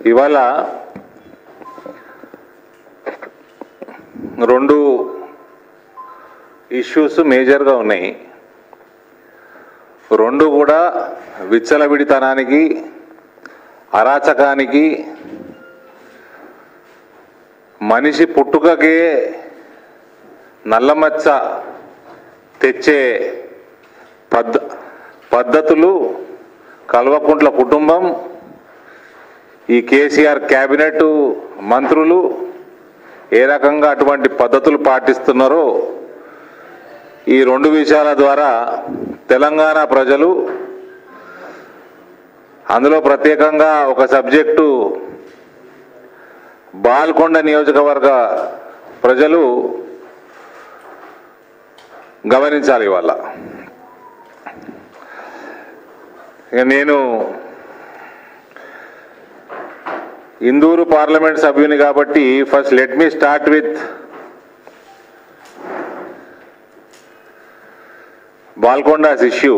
ఇవాళ రెండు ఇష్యూస్ మేజర్గా ఉన్నాయి రెండు కూడా విచ్చలవిడితనానికి అరాచకానికి మనిషి పుట్టుకకే నల్లమచ్చ తెచ్చే పద్ధ పద్ధతులు కల్వకుంట్ల కుటుంబం ఈ కేసీఆర్ క్యాబినెట్ మంత్రులు ఏ రకంగా అటువంటి పద్ధతులు పాటిస్తున్నారో ఈ రెండు విషయాల ద్వారా తెలంగాణ ప్రజలు అందులో ప్రత్యేకంగా ఒక సబ్జెక్టు బాల్కొండ నియోజకవర్గ ప్రజలు గమనించాలి ఇవాళ ఇక నేను ఇందూరు పార్లమెంట్ సభ్యుని కాబట్టి first let me start with Balkonda's issue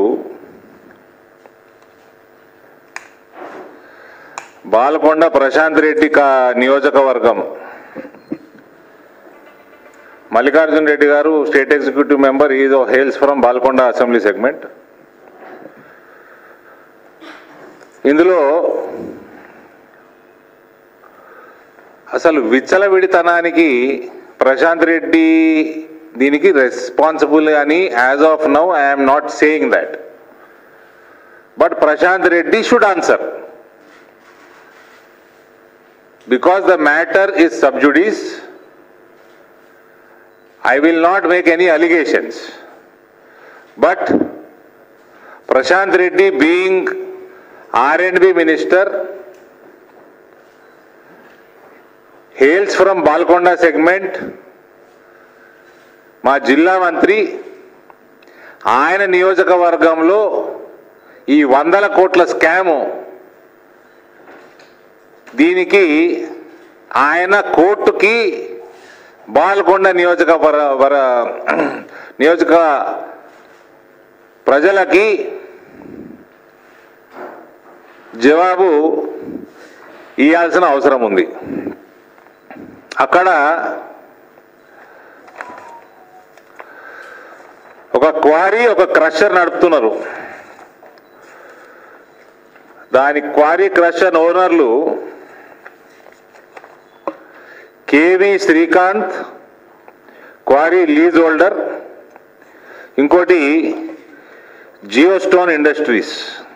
Balkonda Prashanth Reddy కా నియోజకవర్గం Mallikarjun Reddy garu state executive member is hails from Balkonda assembly segment ఇందులో అసలు విచ్చలవిడితనానికి ప్రశాంత్ రెడ్డి దీనికి రెస్పాన్సిబుల్ అని as of now I'm not saying that but Prashanth Reddy should answer because the matter is sub judice, I will not make any allegations. But Prashant Reddy being R&B minister hails from Balkonda segment, మా జిల్లా మంత్రి ఆయన నియోజకవర్గంలో ఈ వందల కోట్ల scam దీనికి ఆయన కోర్టుకి బాల్కొండ నియోజక వర- వర- నియోజక ప్రజలకి జవాబు ఇవ్వాల్సిన అవసరం ఉంది అక్కడ ఒక క్వారీ ఒక క్రషర్ నడుపుతున్నారు దాని క్వారీ క్రషర్ ఓనర్లు K V Srikanth quarry lease holder ఇంకోటి జియో స్టోన్ ఇండస్ట్రీస్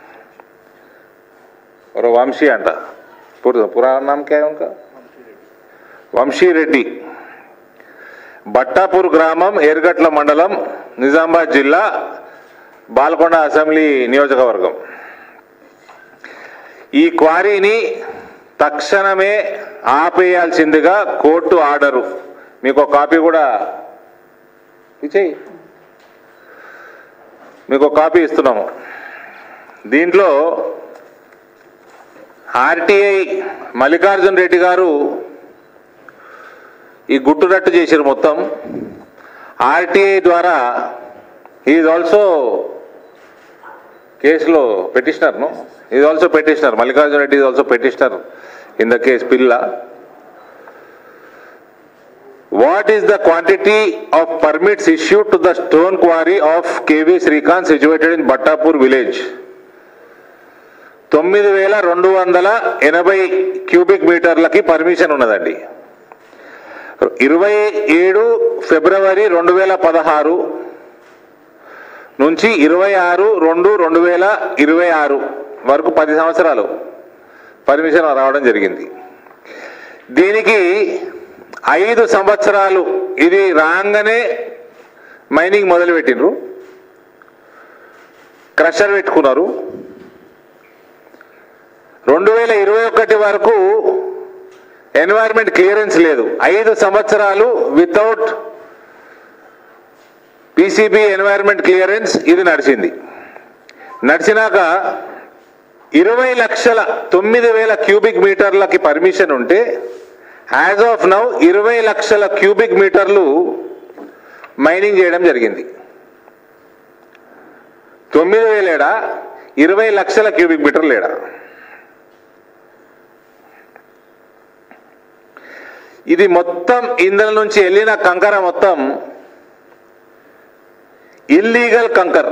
और వంశీ అంట పురా పురాణ నాम क्या है उनका వంశీ రెడ్డి బట్టాపూర్ గ్రామం ఏర్గట్ల మండలం నిజామాబాద్ జిల్లా బాల్కొండ అసెంబ్లీ నియోజకవర్గం ఈ క్వారీని తక్షణమే ఆపేయాల్సిందిగా కోర్టు ఆర్డరు మీకు ఒక కాపీ కూడా ఇచ్చేయి మీకు ఒక కాపీ ఇస్తున్నాము దీంట్లో ఆర్టీఐ మల్లికార్జున్ రెడ్డి గారు ఈ గుట్టురట్టు చేశారు మొత్తం ఆర్టీఐ ద్వారా ఈజ్ ఆల్సో కేసులో పెటిషనర్ను is also petitioner Mallikarjun Reddy is also petitioner in the case పిల్ల what is the quantity of permits issued to the stone quarry of K V Srikanth situated in Battapur village తొమ్మిది వేల రెండు వందల ఎనభై క్యూబిక్ మీటర్లకి పర్మిషన్ ఉన్నదండి ఇరవై ఏడు ఫిబ్రవరి రెండు వేల పదహారు నుంచి ఇరవై ఆరు రెండు రెండు వేల ఇరవై ఆరు వరకు పది సంవత్సరాలు పర్మిషన్ రావడం జరిగింది దీనికి ఐదు సంవత్సరాలు ఇది రాగానే మైనింగ్ మొదలుపెట్టిండ్రు క్రషర్ పెట్టుకున్నారు రెండు వేల ఇరవై ఒకటి వరకు ఎన్వైర్మెంట్ క్లియరెన్స్ లేదు ఐదు సంవత్సరాలు వితౌట్ పీసీబీ ఎన్వైర్మెంట్ క్లియరెన్స్ ఇది నడిచింది నడిచినాక ఇరవై లక్షల తొమ్మిది వేల క్యూబిక్ మీటర్లకి పర్మిషన్ ఉంటే యాజ్ ఆఫ్ నౌ ఇరవై లక్షల క్యూబిక్ మీటర్లు మైనింగ్ చేయడం జరిగింది తొమ్మిది వేలేడా ఇరవై లక్షల క్యూబిక్ మీటర్లు లేడా ఇది మొత్తం ఇందులో నుంచి వెళ్ళిన కంకర మొత్తం ఇల్లీగల్ కంకర్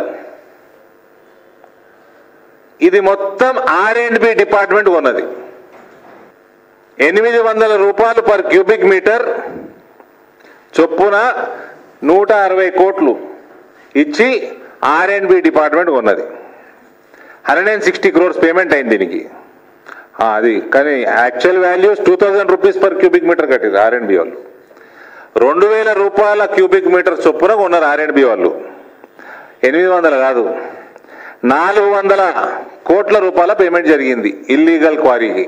ఇది మొత్తం ఆర్ అండ్ బి డిపార్ట్మెంట్ కొన్నది ఎనిమిది వందల రూపాయలు పర్ క్యూబిక్ మీటర్ చొప్పున నూట అరవై కోట్లు ఇచ్చి ఆర్ అండ్ బి డిపార్ట్మెంట్ కొన్నది hundred and sixty crores payment అయింది దీనికి ఆ, అది కానీ actual values two thousand rupees per cubic metre కట్టింది ఆర్ అండ్ బి వాళ్ళు రెండు వేల రూపాయల క్యూబిక్ మీటర్ చొప్పున కొన్నారు ఆర్ అండ్ బి వాళ్ళు ఎనిమిది వందలు కాదు నాలుగు వందల కోట్ల రూపాయల పేమెంట్ జరిగింది ఇల్లీగల్ క్వారీకి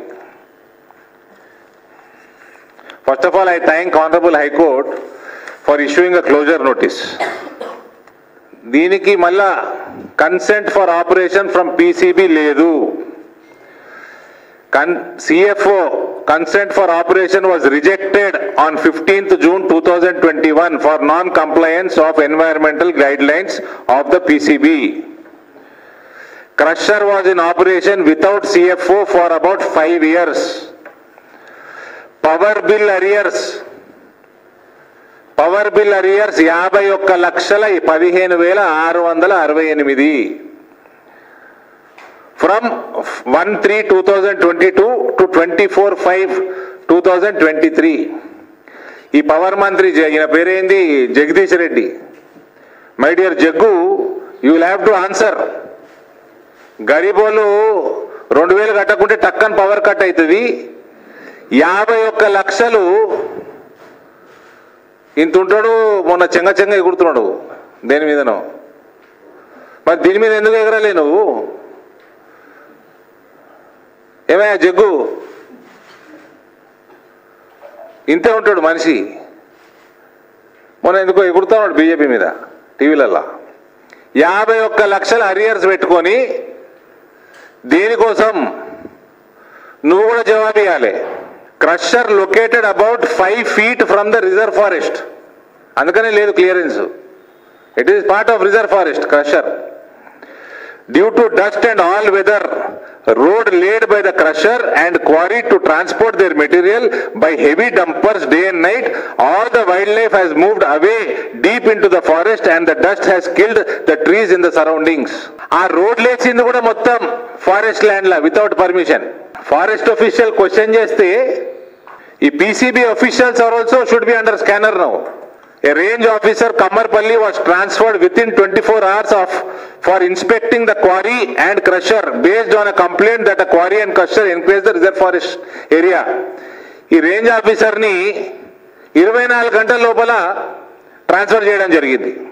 first of all I thank honourable high court for issuing a closure notice దీనికి మళ్ళా consent for operation from PCB లేదు కన్ CFO consent for operation was rejected on fifteenth June two thousand twenty one for non compliance of environmental guidelines of the PCB crusher was in operation without CFO for about five years power bill arrears power bill arrears యాభై ఒక్క లక్షల పదిహేను వేల ఆరు వందల అరవై ఎనిమిది from one three two thousand twenty two to twenty four five two thousand twenty three ఈ పవర్ మంత్రి జ- ఈయన పేరేంది Jagadish Reddy my dear Jaggu you will have to answer గరీబోలు రెండు వేలు కట్టకుంటే టక్కన్ పవర్ కట్ అవుతుంది యాభై ఒక్క లక్షలు ఇంత ఉంటాడు మొన్న చెంగ చెంగ ఎగురుతున్నాడు దేని మీదనో మరి దీని మీద ఎందుకు ఎగరలే నువ్వు ఏమయ్యా జగ్గు ఇంతే ఉంటాడు మనిషి మొన్న ఎందుకో ఎగురుతున్నాడు బీజేపీ మీద టీవీలల్లో యాభై ఒక్క లక్షల అరియర్స్ పెట్టుకొని దేనికోసం నువ్వు కూడా జవాబు ఇవ్వాలి crusher located about five feet from the reserve forest అందుకనే లేదు clearance it is part of reserve forest crusher due to dust and all weather road laid by the crusher and quarry to transport their material by heavy dumpers day and night all the wildlife has moved away deep into the forest and the dust has killed the trees in the surroundings ఆ road లేచింది కూడా మొత్తం forest land లా without permission forest official question చేస్తే ఈ PCB officials are also should be under scanner now A range officer Kamarpalli was transferred within 24 hours of for inspecting the quarry and crusher based on a complaint that a quarry and crusher encroached the reserve forest area. ఈ range ఆఫీసర్ని ఇరవై నాలుగు గంటల లోపల transfer చేయడం జరిగింది